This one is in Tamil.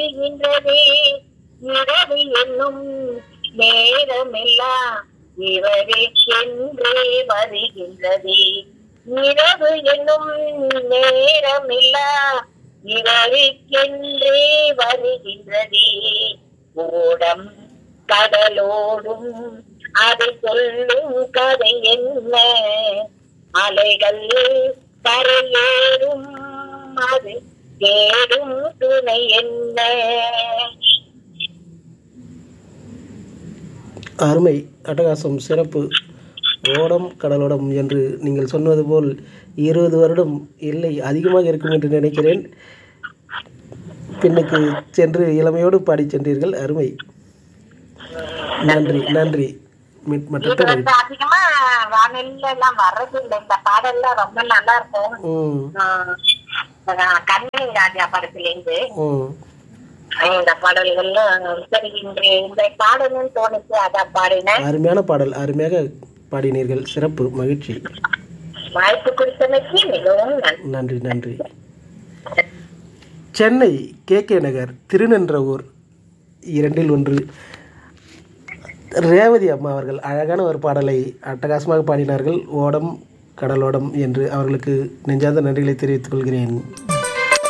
வருகின்றதே இரவு என்னும் நேரமெல்லாம் இவருக்கென்றே வருகின்றதே இரவு என்னும் நேரமெல்லாம் இவருக்கென்றே வருகின்றதே ஓடம் கடலோடும் அதை சொல்லும் கதை என்ன அலைகள் கரையேறும் அது தேடும் துணை என்ன அருமை அட்டகாசம் சிறப்பு ஓடம் கடலோடம் என்று நீங்கள் சொன்னது போல் இருபது வருடம் இல்லை அதிகமாக இருக்கும் என்று நினைக்கிறேன் பின்னுக்கு சென்று இளமையோடு பாடிச் சென்றீர்கள் அருமை நன்றி நன்றி மீட் இது மற்ற வந்து அதிகமா வானொலியில எல்லாம் வர்றது இல்லை இந்த பாடல்லாம் ரொம்ப நல்லா இருக்கும் ம் ஆஹ் கண்ணன் ராஜா படத்திலிருந்து ம் இந்த பாடல்கள்லாம் சரி இன்று இந்த பாடணும்னு தோணுச்சு அதான் பாடினேன் அருமையான பாடல் அருமையாக பாடினீர்கள் சிறப்பு மகிழ்ச்சி வாய்ப்பு கொடுத்தமைக்கு மிகவும் நன்றி நன்றி நன்றி சென்னை கே கே நகர் திருநென்றவூர் இரண்டில் ஒன்று ரேவதி அம்மா அவர்கள் அழகான ஒரு பாடலை அட்டகாசமாக பாடினார்கள் ஓடம் கடலோடம் என்று அவர்களுக்கு நெஞ்சார்ந்த நன்றிகளை தெரிவித்துக் கொள்கிறேன்